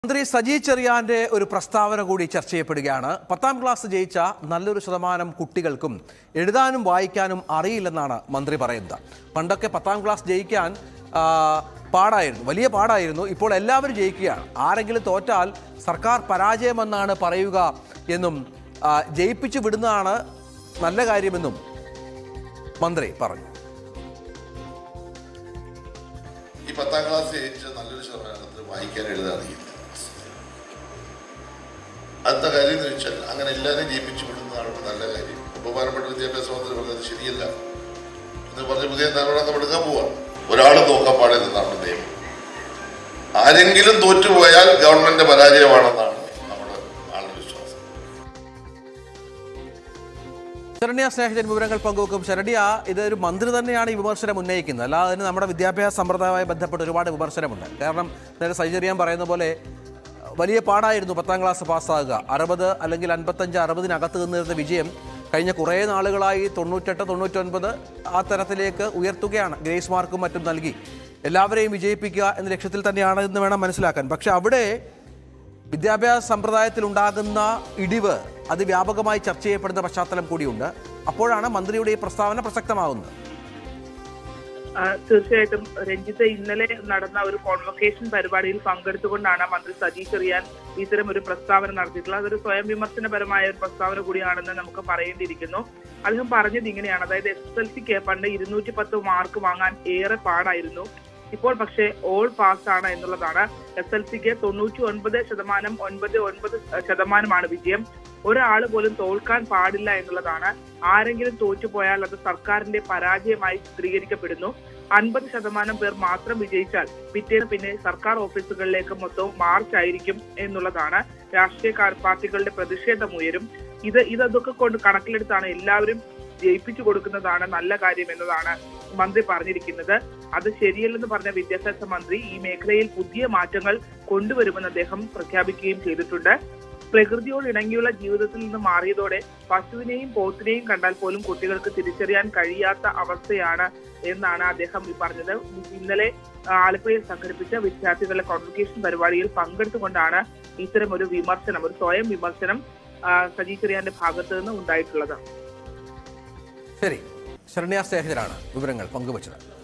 മന്ത്രി സജി ചെറിയാന്റെ ഒരു പ്രസ്താവന കൂടി ചർച്ച ചെയ്യപ്പെടുകയാണ് പത്താം ക്ലാസ് ജയിച്ച നല്ലൊരു ശതമാനം കുട്ടികൾക്കും എഴുതാനും വായിക്കാനും അറിയില്ലെന്നാണ് മന്ത്രി പറയുന്നത് പണ്ടൊക്കെ പത്താം ക്ലാസ് ജയിക്കാൻ ആ, പാടായിരുന്നു വലിയ പാടായിരുന്നു ഇപ്പോൾ എല്ലാവരും ജയിക്കുകയാണ് ആരെങ്കിലും തോറ്റാൽ സർക്കാർ പരാജയമെന്നാണ് പറയുക എന്നും ആ, ജയിപ്പിച്ചു വിടുന്നതാണ് നല്ല കാര്യമെന്നും മന്ത്രി പറഞ്ഞു ഈ പത്താം ക്ലാസ് ജയിച്ച നല്ലൊരു ശതമാനത്തിന് വായിക്കാൻ എഴുതാൻ അറിയില്ല അടുത്ത കാര്യം എന്ന് വെച്ചാൽ അങ്ങനെ എല്ലാവരെയും ജയിപ്പിച്ചു വിടുന്നതാണ് ഒരു നല്ല കാര്യം ബഹുമാനപ്പെട്ട വിദ്യാഭ്യാസ മന്ത്രി പറഞ്ഞത് ശരിയല്ല എന്ന് പറഞ്ഞ് പുതിയ നടപടി നമ്മൾ എടുക്കാൻ പോവാണ് ഒരാൾ നോക്കാൻ പാടില്ലെന്നാണ് നിയമം ആരെങ്കിലും തോറ്റുപോയാൽ ഗവൺമെന്റ് പരാജയമാണെന്നാണ് നമ്മുടെ ആളുടെ വിശ്വാസം ശരണ്യ സ്നേഹജൻ വിവരങ്ങൾ പങ്കുവെക്കും ശരണ്യ ഇത് ഒരു മന്ത്രി തന്നെയാണ് ഈ വിമർശനം ഉന്നയിക്കുന്നത് അല്ലാതെ അതിന് നമ്മുടെ വിദ്യാഭ്യാസ സമ്പ്രദായവുമായി ബന്ധപ്പെട്ട് ഒരുപാട് വിമർശനമുണ്ട് കാരണം നേരെ സൈചറിയാൻ പറയുന്ന പോലെ വലിയ പാടായിരുന്നു പത്താം ക്ലാസ് പാസ്സാകുക അറുപത് അല്ലെങ്കിൽ അൻപത്തഞ്ച് അറുപതിനകത്ത് നിന്നിരുന്ന വിജയം കഴിഞ്ഞ കുറേ നാളുകളായി തൊണ്ണൂറ്റെട്ട് തൊണ്ണൂറ്റൊൻപത് ആ തരത്തിലേക്ക് ഉയർത്തുകയാണ് ഗ്രേസ് മാർക്കും മറ്റും നൽകി എല്ലാവരെയും വിജയിപ്പിക്കുക എന്ന ലക്ഷ്യത്തിൽ തന്നെയാണ് എന്ന് വേണം മനസ്സിലാക്കാൻ പക്ഷെ അവിടെ വിദ്യാഭ്യാസ സമ്പ്രദായത്തിൽ ഉണ്ടാകുന്ന ഇടിവ് അത് വ്യാപകമായി ചർച്ച ചെയ്യപ്പെടുന്ന പശ്ചാത്തലം കൂടിയുണ്ട് അപ്പോഴാണ് മന്ത്രിയുടെ ഈ പ്രസ്താവന പ്രസക്തമാകുന്നത് ആ, തീർച്ചയായിട്ടും രഞ്ജിത്ത് ഇന്നലെ നടന്ന ഒരു കോൺവൊക്കേഷൻ പരിപാടിയിൽ പങ്കെടുത്തുകൊണ്ടാണ് മന്ത്രി സജി ചെറിയാൻ ഇത്തരം ഒരു പ്രസ്താവന നടത്തിയിട്ടുള്ളത് അതൊരു സ്വയം വിമർശനപരമായ ഒരു പ്രസ്താവന കൂടിയാണെന്ന് നമുക്ക് പറയേണ്ടിയിരിക്കുന്നു അദ്ദേഹം പറഞ്ഞത് ഇങ്ങനെയാണ് അതായത് എസ് എൽ സിക്ക് പണ്ട് ഇരുന്നൂറ്റി പത്ത് മാർക്ക് വാങ്ങാൻ ഏറെ പാടായിരുന്നു ഇപ്പോൾ പക്ഷേ ഓൾ പാസ് ആണ് എന്നുള്ളതാണ് എസ് എൽ സിക്ക് തൊണ്ണൂറ്റി ഒൻപത് ശതമാനം ഒൻപത് ഒൻപത് ശതമാനമാണ് വിജയം ഒരാൾ പോലും തോൽക്കാൻ പാടില്ല എന്നുള്ളതാണ് ആരെങ്കിലും തോറ്റുപോയാൽ അത് സർക്കാരിന്റെ പരാജയമായി ചിത്രീകരിക്കപ്പെടുന്നു അൻപത് ശതമാനം പേർ മാത്രം വിജയിച്ചാൽ പിറ്റേന്ന് പിന്നെ സർക്കാർ ഓഫീസുകളിലേക്ക് മൊത്തവും മാർച്ച് ആയിരിക്കും എന്നുള്ളതാണ് രാഷ്ട്രീയ കാ- പാർട്ടികളുടെ പ്രതിഷേധം ഉയരും ഇത് ഇതൊക്കെ കൊണ്ട് കണക്കിലെടുത്താണ് എല്ലാവരും ജയിപ്പിച്ചു കൊടുക്കുന്നതാണ് നല്ല കാര്യം എന്നതാണ് മന്ത്രി പറഞ്ഞിരിക്കുന്നത് അത് ശരിയല്ലെന്ന് പറഞ്ഞ വിദ്യാഭ്യാസ മന്ത്രി ഈ മേഖലയിൽ പുതിയ മാറ്റങ്ങൾ കൊണ്ടുവരുമെന്ന് അദ്ദേഹം പ്രഖ്യാപിക്കുകയും ചെയ്തിട്ടുണ്ട് പ്രകൃതിയോട് ഇണങ്ങിയുള്ള ജീവിതത്തിൽ നിന്ന് മാറിയതോടെ പശുവിനെയും പോത്തിനെയും കണ്ടാൽ പോലും കുട്ടികൾക്ക് തിരിച്ചറിയാൻ കഴിയാത്ത അവസ്ഥയാണ് എന്നാണ് അദ്ദേഹം ഈ പറഞ്ഞത് ഇന്നലെ ആലപ്പുഴയിൽ സംഘടിപ്പിച്ച വിദ്യാർത്ഥികളുടെ കോൺവൊക്കേഷൻ പരിപാടിയിൽ പങ്കെടുത്തുകൊണ്ടാണ് ഇത്തരം ഒരു വിമർശനം ഒരു സ്വയം വിമർശനം ആ, സജി ചെറിയാന്റെ ഭാഗത്ത് നിന്ന് ഉണ്ടായിട്ടുള്ളത് ശരി ശരണ്യ സ്നേഹിതരാണ് വിവരങ്ങൾ പങ്കുവച്ചത്